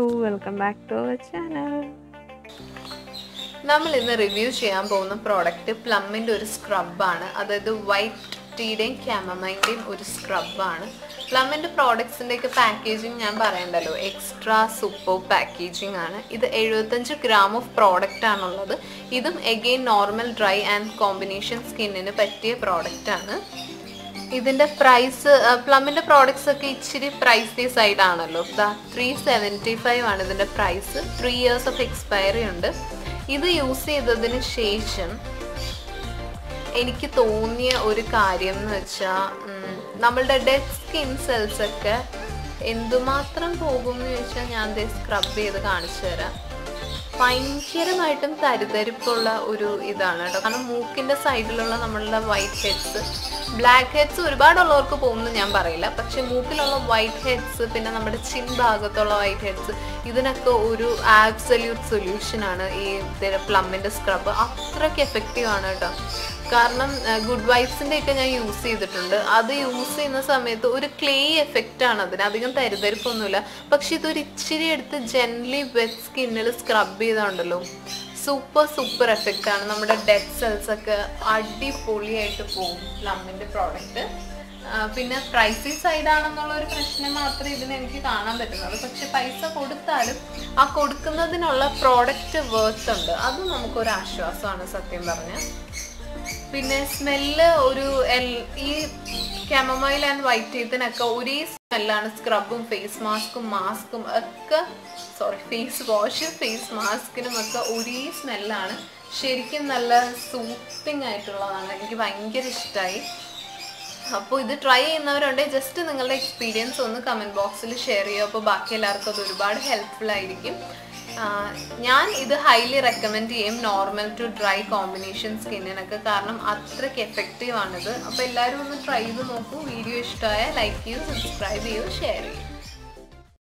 welcome back to our channel നമ്മൾ ഇന്ന് review ചെയ്യാൻ പോകുന്ന പ്രോഡക്റ്റ് പ്ലമ്മിൻ്റെ ഒരു സ്ക്രബാണ് അതായത് വൈറ്റ് ടീയുടെയും ക്യാമമൈൻ്റെയും ഒരു സ്ക്രബാണ് പ്ലമ്മിൻ്റെ പ്രോഡക്ട്സിൻ്റെയൊക്കെ പാക്കേജിങ് ഞാൻ പറയണ്ടല്ലോ എക്സ്ട്രാ സൂപ്പർ പാക്കേജിങ് ആണ് ഇത് എഴുപത്തഞ്ച് ഗ്രാം ഓഫ് പ്രോഡക്റ്റ് ആണുള്ളത് ഇതും again normal dry and combination സ്കിന്നിന് പറ്റിയ പ്രോഡക്റ്റ് ആണ് ഇതിന്റെ പ്രൈസ് പ്ലമ്മിന്റെ പ്രോഡക്ട്സ് ഒക്കെ ഇച്ചിരി പ്രൈസി സൈഡ് ആണല്ലോ ത്രീ സെവൻറ്റി ഫൈവ് ആണ് ഇതിന്റെ price three years of expiry ഉണ്ട് ഇത് യൂസ് ചെയ്തതിന് ശേഷം എനിക്ക് തോന്നിയ ഒരു കാര്യം എന്ന് വെച്ചാൽ നമ്മളുടെ ഡെഡ് സ്കിൻ സെൽസ് ഒക്കെ എന്തുമാത്രം പോകും എന്ന് ചോദിച്ചാൽ ഞാൻ സ്ക്രബ് ചെയ്ത് കാണിച്ചു തരാം ഭയങ്കരമായിട്ടും തരിതരിപ്പുള്ള ഒരു ഇതാണ് കേട്ടോ കാരണം മൂക്കിന്റെ സൈഡിലുള്ള നമ്മളുടെ വൈറ്റ് ഹെഡ്സ് ബ്ലാക്ക് ഹെഡ്സ് ഒരുപാടുള്ളവർക്ക് പോകുമെന്ന് ഞാൻ പറയില്ല പക്ഷെ മൂക്കിലുള്ള വൈറ്റ് ഹെഡ്സ് പിന്നെ നമ്മുടെ ചിൻ ഭാഗത്തുള്ള വൈറ്റ് ഹെഡ്സ് ഇതിനൊക്കെ ഒരു ആബ്സല്യൂട്ട് സൊല്യൂഷൻ ആണ് ഈ പ്ലമ്മിന്റെ സ്ക്രബ് അത്രയ്ക്ക് എഫക്റ്റീവ് ആണ് കേട്ടോ കാരണം ഗുഡ് വൈബ്സിന്റെ ഒക്കെ ഞാൻ യൂസ് ചെയ്തിട്ടുണ്ട് അത് യൂസ് ചെയ്യുന്ന സമയത്ത് ഒരു ക്ലേ എഫക്റ്റ് ആണ് അതിന് അധികം തരിതരിപ്പൊന്നുമില്ല പക്ഷെ ഇതൊരു ഇച്ചിരി എടുത്ത് ജെൻലി വെറ്റ് സ്കിന്നിൽ സ്ക്രബ് ചെയ്താണ്ടല്ലോ സൂപ്പർ സൂപ്പർ എഫക്റ്റ് ആണ് നമ്മുടെ ഡെഡ് സെൽസ് ഒക്കെ അടിപൊളിയായിട്ട് പോകും പ്ലമ്മിന്റെ പ്രോഡക്റ്റ് പിന്നെ പ്രൈസി സൈഡ് ആണെന്നുള്ള ഒരു പ്രശ്നം മാത്രമേ ഇതിന് എനിക്ക് കാണാൻ പറ്റുന്നുള്ളൂ പക്ഷെ പൈസ കൊടുത്താലും ആ കൊടുക്കുന്നതിനുള്ള പ്രോഡക്റ്റ് വേർത്ത് ഉണ്ട് അത് നമുക്കൊരു ആശ്വാസമാണ് സത്യം പറഞ്ഞാൽ പിന്നെ സ്മെല്ല് ഒരു എൽ- ഈ കെമമൈൽ ആൻഡ് വൈറ്റ് ടീത്തിനൊക്കെ ഒരേ സ്മെല്ലാണ് സ്ക്രബും ഫേസ് മാസ്കും മാസ്കും ഒക്കെ സോറി ഫേസ് വാഷും ഫേസ് മാസ്കിനും ഒക്കെ ഒരേ സ്മെല്ലാണ് ശരിക്കും നല്ല സൂത്തിങ് ആയിട്ടുള്ളതാണ് എനിക്ക് ഭയങ്കര ഇഷ്ടമായി അപ്പോൾ ഇത് ട്രൈ ചെയ്യുന്നവരുണ്ടെങ്കിൽ ജസ്റ്റ് നിങ്ങളുടെ എക്സ്പീരിയൻസ് ഒന്ന് കമൻറ്റ് ബോക്സിൽ ഷെയർ ചെയ്യുക അപ്പോൾ ബാക്കി എല്ലാവർക്കും അത് ഒരുപാട് ഹെൽപ്ഫുൾ ആയിരിക്കും ആഹ് ഞാൻ ഇത് ഹൈലി റെക്കമെൻഡ് ചെയ്യും നോർമൽ ടു ഡ്രൈ കോമ്പിനേഷൻ സ്കിന്നിനൊക്കെ കാരണം അത്രയ്ക്ക് എഫക്റ്റീവ് ആണിത് അപ്പോൾ എല്ലാവരും ഒന്ന് ട്രൈ ചെയ്ത് നോക്കൂ വീഡിയോ ഇഷ്ടമായ ലൈക്ക് ചെയ്യൂ സബ്സ്ക്രൈബ് ചെയ്യൂ ഷെയർ ചെയ്യൂ